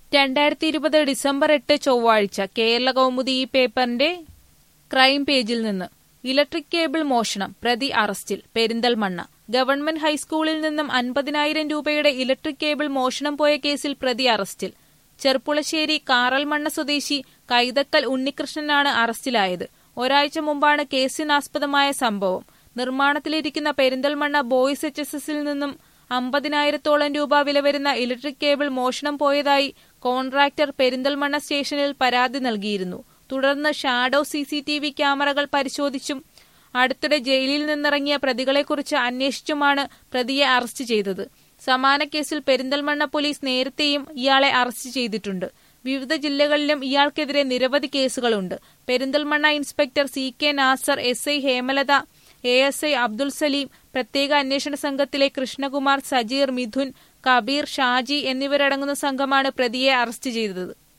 രണ്ടായിരത്തി ഇരുപത് ഡിസംബർ എട്ട് ചൊവ്വാഴ്ച കേരള കൗമുദി ഈ പേപ്പറിന്റെ ക്രൈം പേജിൽ നിന്ന് ഇലക്ട്രിക് കേബിൾ മോഷണം പ്രതി അറസ്റ്റിൽ പെരിന്തൽമണ്ണ ഗവൺമെന്റ് ഹൈസ്കൂളിൽ നിന്നും അൻപതിനായിരം രൂപയുടെ ഇലക്ട്രിക് കേബിൾ മോഷണം പോയ കേസിൽ പ്രതി അറസ്റ്റിൽ ചെർപ്പുളശ്ശേരി കാറൽമണ്ണ സ്വദേശി കൈതക്കൽ ഉണ്ണികൃഷ്ണനാണ് അറസ്റ്റിലായത് ഒരാഴ്ച മുമ്പാണ് കേസിനാസ്പദമായ സംഭവം നിർമ്മാണത്തിലിരിക്കുന്ന പെരിന്തൽമണ്ണ ബോയ്സ് എച്ച് എസ് എസിൽ നിന്നും അമ്പതിനായിരത്തോളം രൂപ വില വരുന്ന ഇലക്ട്രിക് കേബിൾ മോഷണം പോയതായി കോൺട്രാക്ടർ പെരിന്തൽമണ്ണ സ്റ്റേഷനിൽ പരാതി നൽകിയിരുന്നു തുടർന്ന് shadow C C T V ക്യാമറകൾ പരിശോധിച്ചും അടുത്തിടെ ജയിലിൽ നിന്നിറങ്ങിയ പ്രതികളെക്കുറിച്ച് അന്വേഷിച്ചുമാണ് പ്രതിയെ അറസ്റ്റ് ചെയ്തത് സമാന കേസിൽ പെരിന്തൽമണ്ണ പോലീസ് നേരത്തെയും ഇയാളെ അറസ്റ്റ് ചെയ്തിട്ടുണ്ട് വിവിധ ജില്ലകളിലും ഇയാൾക്കെതിരെ നിരവധി കേസുകളുണ്ട് Perinthalmanna inspector C K Nasar S I Hemalatha A S I Abdul Salim പ്രത്യേക അന്വേഷണ സംഘത്തിലെ കൃഷ്ണകുമാർ സജീർ മിഥുൻ കബീർ ഷാജി എന്നിവരടങ്ങുന്ന സംഘമാണ് പ്രതിയെ അറസ്റ്റ് ചെയ്തത്